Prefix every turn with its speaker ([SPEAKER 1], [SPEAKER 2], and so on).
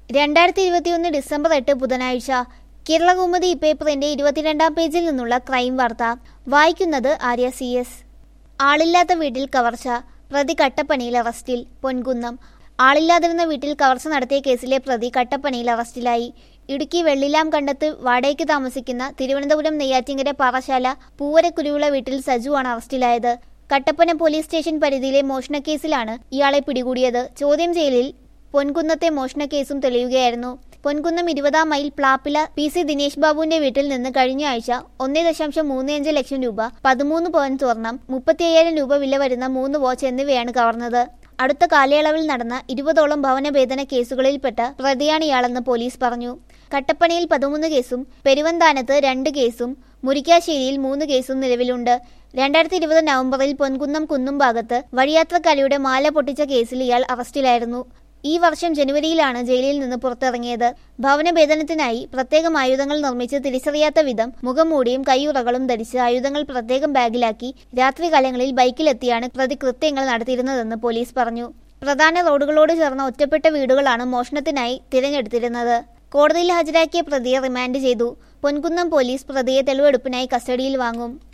[SPEAKER 1] രണ്ടായിരത്തി ഇരുപത്തിയൊന്ന് ഡിസംബർ എട്ട് ബുധനാഴ്ച കേരളകൗമുദി പേപ്പറിന്റെ ഇരുപത്തിരണ്ടാം പേജിൽ നിന്നുള്ള ക്രൈം വാർത്ത വായിക്കുന്നത് ആര്യ സി എസ് ആളില്ലാത്ത വീട്ടിൽ കവർച്ച പ്രതി കട്ടപ്പനയിൽ അറസ്റ്റിൽ പൊൻകുന്നം ആളില്ലാതിരുന്ന വീട്ടിൽ കവർച്ച നടത്തിയ കേസിലെ പ്രതി കട്ടപ്പനയിൽ അറസ്റ്റിലായി ഇടുക്കി വെള്ളിലാം കണ്ടത്ത് വാടകയ്ക്ക് താമസിക്കുന്ന തിരുവനന്തപുരം നെയ്യാറ്റിങ്കര പാറശാല പൂവരക്കുരുവിള വീട്ടിൽ സജുവാണ് അറസ്റ്റിലായത് കട്ടപ്പന പോലീസ് സ്റ്റേഷൻ പരിധിയിലെ മോഷണക്കേസിലാണ് ഇയാളെ പിടികൂടിയത് ചോദ്യം ചെയ്യലിൽ പൊൻകുന്നത്തെ മോഷണക്കേസും തെളിയുകയായിരുന്നു പൊൻകുന്നം ഇരുപതാം mile Plappila P C Dinesh ബാബുവിന്റെ വീട്ടിൽ നിന്ന് കഴിഞ്ഞ ആഴ്ച ഒന്നേ ദശാംശം മൂന്ന് അഞ്ച് ലക്ഷം രൂപ പതിമൂന്ന് പവൻ സ്വർണം മുപ്പത്തി അയ്യായിരം രൂപ വില വരുന്ന മൂന്ന് വാച്ച് എന്നിവയാണ് കവർന്നത് അടുത്ത കാലയളവിൽ നടന്ന ഇരുപതോളം ഭവനഭേദന കേസുകളിൽപ്പെട്ട പ്രതിയാണ് ഇയാളെന്ന് പോലീസ് പറഞ്ഞു കട്ടപ്പനയിൽ പതിമൂന്ന് കേസും പെരുവന്താനത്ത് രണ്ട് കേസും മുരിക്കാശ്ശേരിയിൽ മൂന്ന് കേസും നിലവിലുണ്ട് രണ്ടായിരത്തി ഇരുപത് നവംബറിൽ പൊൻകുന്നം കുന്നും ഭാഗത്ത് വഴിയാത്രക്കാരിയുടെ മാല പൊട്ടിച്ച കേസിൽ ഇയാൾ അറസ്റ്റിലായിരുന്നു ഈ വർഷം ജനുവരിയിലാണ് ജയിലിൽ നിന്ന് പുറത്തിറങ്ങിയത് ഭവനഭേദനത്തിനായി പ്രത്യേകം ആയുധങ്ങൾ നിർമ്മിച്ച് തിരിച്ചറിയാത്ത വിധം മുഖംമൂടിയും കൈയുറകളും ധരിച്ച് ആയുധങ്ങൾ പ്രത്യേകം ബാഗിലാക്കി രാത്രികാലങ്ങളിൽ ബൈക്കിലെത്തിയാണ് പ്രതി കൃത്യങ്ങൾ നടത്തിയിരുന്നതെന്ന് പോലീസ് പറഞ്ഞു പ്രധാന റോഡുകളോട് ചേർന്ന ഒറ്റപ്പെട്ട വീടുകളാണ് മോഷണത്തിനായി തിരഞ്ഞെടുത്തിരുന്നത് കോടതിയിൽ ഹാജരാക്കിയ പ്രതിയെ റിമാൻഡ് ചെയ്തു പൊൻകുന്നം പോലീസ് പ്രതിയെ തെളിവെടുപ്പിനായി കസ്റ്റഡിയിൽ വാങ്ങും